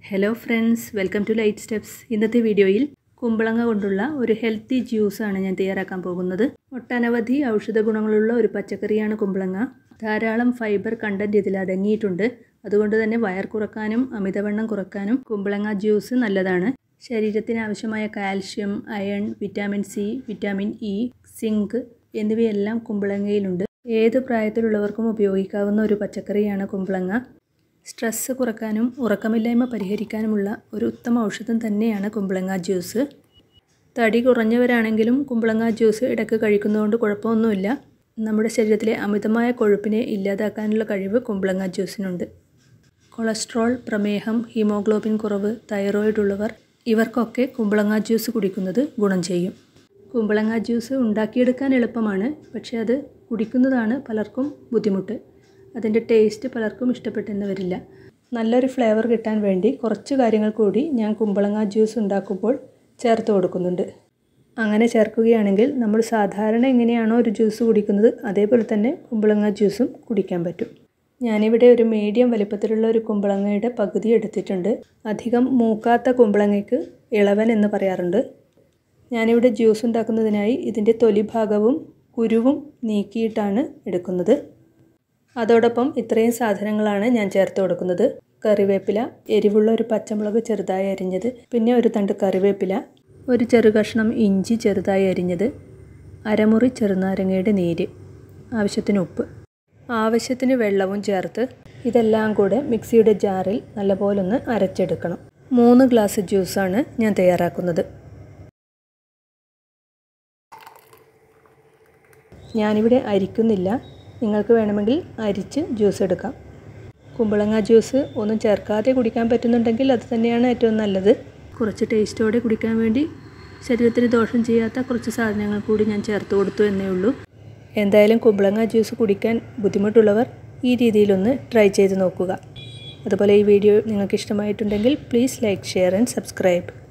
hello friends welcome to Light Steps ഇന്നത്തെ വീഡിയോയിൽ കുമ്പളങ്ങ കൊണ്ടുള്ള ഒരു ഹെൽത്തി ജ്യൂസാണ് ഞാൻ തയ്യാറാക്കാൻ പോകുന്നത് ഒട്ടനവധി ഔഷധ ഗുണങ്ങളുള്ള ഒരു പച്ചക്കറിയാണ് കുമ്പളങ്ങ ധാരാളം ഫൈബർ കണ്ടൻറ്റ് ഇതിൽ അടങ്ങിയിട്ടുണ്ട് അതുകൊണ്ട് തന്നെ വയർ കുറക്കാനും അമിതവണ്ണം കുറക്കാനും കുമ്പളങ്ങ ജ്യൂസ് നല്ലതാണ് ശരീരത്തിന് ആവശ്യമായ calcium iron vitamin C vitamin E zinc എന്നിവയെല്ലാം കുമ്പളങ്ങയിലുണ്ട് ഏത് പ്രായത്തിലുള്ളവർക്കും ഉപയോഗിക്കാവുന്ന ഒരു പച്ചക്കറിയാണ് കുമ്പളങ്ങ സ്ട്രെസ്സ് കുറക്കാനും ഉറക്കമില്ലായ്മ പരിഹരിക്കാനുമുള്ള ഒരു ഉത്തമ ഔഷധം തന്നെയാണ് കുമ്പളങ്ങ ജ്യൂസ് തടി കുറഞ്ഞവരാണെങ്കിലും കുമ്പളങ്ങ ജ്യൂസ് ഇടയ്ക്ക് കഴിക്കുന്നതുകൊണ്ട് കുഴപ്പമൊന്നുമില്ല നമ്മുടെ ശരീരത്തിലെ അമിതമായ കൊഴുപ്പിനെ ഇല്ലാതാക്കാനുള്ള കഴിവ് കുമ്പളങ്ങ ജ്യൂസിനുണ്ട് കൊളസ്ട്രോൾ പ്രമേഹം ഹീമോഗ്ലോബിൻ കുറവ് തൈറോയിഡ് ഉള്ളവർ ഇവർക്കൊക്കെ കുമ്പളങ്ങ ജ്യൂസ് കുടിക്കുന്നത് ഗുണം ചെയ്യും കുമ്പളങ്ങ ജ്യൂസ് ഉണ്ടാക്കിയെടുക്കാൻ എളുപ്പമാണ് പക്ഷേ അത് കുടിക്കുന്നതാണ് പലർക്കും ബുദ്ധിമുട്ട് അതിൻ്റെ ടേസ്റ്റ് പലർക്കും ഇഷ്ടപ്പെട്ടെന്ന് വരില്ല നല്ലൊരു ഫ്ലേവർ കിട്ടാൻ വേണ്ടി കുറച്ച് കാര്യങ്ങൾ കൂടി ഞാൻ കുമ്പളങ്ങ ജ്യൂസ് ഉണ്ടാക്കുമ്പോൾ ചേർത്ത് കൊടുക്കുന്നുണ്ട് അങ്ങനെ ചേർക്കുകയാണെങ്കിൽ നമ്മൾ സാധാരണ എങ്ങനെയാണോ ഒരു ജ്യൂസ് കുടിക്കുന്നത് അതേപോലെ തന്നെ കുമ്പളങ്ങ ജ്യൂസും കുടിക്കാൻ പറ്റും ഞാനിവിടെ ഒരു മീഡിയം വലിപ്പത്തിലുള്ള ഒരു കുമ്പളങ്ങയുടെ പകുതി എടുത്തിട്ടുണ്ട് അധികം മൂക്കാത്ത കുമ്പളങ്ങയ്ക്ക് ഇളവൻ എന്ന് പറയാറുണ്ട് ഞാനിവിടെ ജ്യൂസ് ഉണ്ടാക്കുന്നതിനായി ഇതിൻ്റെ തൊലി ഭാഗവും കുരുവും നീക്കിയിട്ടാണ് എടുക്കുന്നത് അതോടൊപ്പം ഇത്രയും സാധനങ്ങളാണ് ഞാൻ ചേർത്ത് കൊടുക്കുന്നത് കറിവേപ്പില എരിവുള്ള ഒരു പച്ചമുളക് ചെറുതായി അരിഞ്ഞത് പിന്നെ ഒരു തണ്ട് കറിവേപ്പില ഒരു ചെറു കഷ്ണം ഇഞ്ചി ചെറുതായി അരിഞ്ഞത് അരമുറി ചെറുനാരങ്ങയുടെ നീര് ആവശ്യത്തിന് ഉപ്പ് ആവശ്യത്തിന് വെള്ളവും ചേർത്ത് ഇതെല്ലാം കൂടെ മിക്സിയുടെ ജാറിൽ നല്ലപോലെ ഒന്ന് അരച്ചെടുക്കണം മൂന്ന് ഗ്ലാസ് ജ്യൂസാണ് ഞാൻ തയ്യാറാക്കുന്നത് ഞാനിവിടെ അരിക്കുന്നില്ല നിങ്ങൾക്ക് വേണമെങ്കിൽ അരിച്ച് ജ്യൂസ് എടുക്കാം കുമ്പളങ്ങ ജ്യൂസ് ഒന്നും ചേർക്കാതെ കുടിക്കാൻ പറ്റുന്നുണ്ടെങ്കിൽ അത് തന്നെയാണ് ഏറ്റവും നല്ലത് കുറച്ച് ടേസ്റ്റോടെ കുടിക്കാൻ വേണ്ടി ശരീരത്തിന് ദോഷം ചെയ്യാത്ത കുറച്ച് സാധനങ്ങൾ കൂടി ഞാൻ ചേർത്ത് കൊടുത്തു എന്നേ ഉള്ളൂ എന്തായാലും കുമ്പളങ്ങ ജ്യൂസ് കുടിക്കാൻ ബുദ്ധിമുട്ടുള്ളവർ ഈ രീതിയിലൊന്ന് ട്രൈ ചെയ്ത് നോക്കുക അതുപോലെ ഈ വീഡിയോ നിങ്ങൾക്ക് ഇഷ്ടമായിട്ടുണ്ടെങ്കിൽ please like share and subscribe